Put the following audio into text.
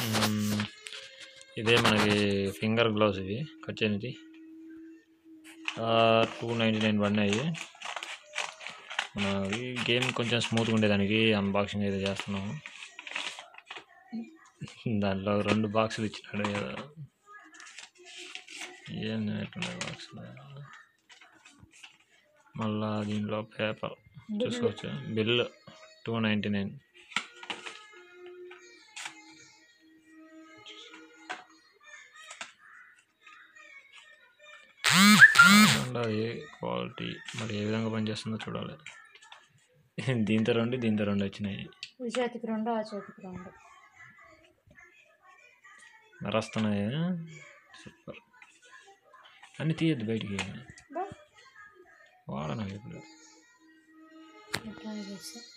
మ్మ్. ఇదే మనకి finger gloves ఇవి కట్ చేయనిది టూ నైంటీ నైన్ పడినాయి మన ఈ గేమ్ కొంచెం స్మూత్గా ఉండేదానికి అన్బాక్సింగ్ అయితే చేస్తున్నాము దాంట్లో రెండు బాక్సులు ఇచ్చినాడు ఏదో ఏం ఎట్లున్నాయి బాక్సులు మళ్ళా దీంట్లో పేపర్ చూసుకోవచ్చు బిల్ టూ నైంటీ నైన్ ఉండాలి క్వాలిటీ మరి ఏ విధంగా పనిచేస్తుందో చూడాలి దీంతో రెండు దీంతో రెండు వచ్చినాయి ఈ చేతికి రెండు ఆ చేతికి రెండు మరస్తున్నాయి సూపర్ అన్ని తీయద్దు బయటికి బా, వాడను ఇప్పుడు ఇట్లా చేస్తా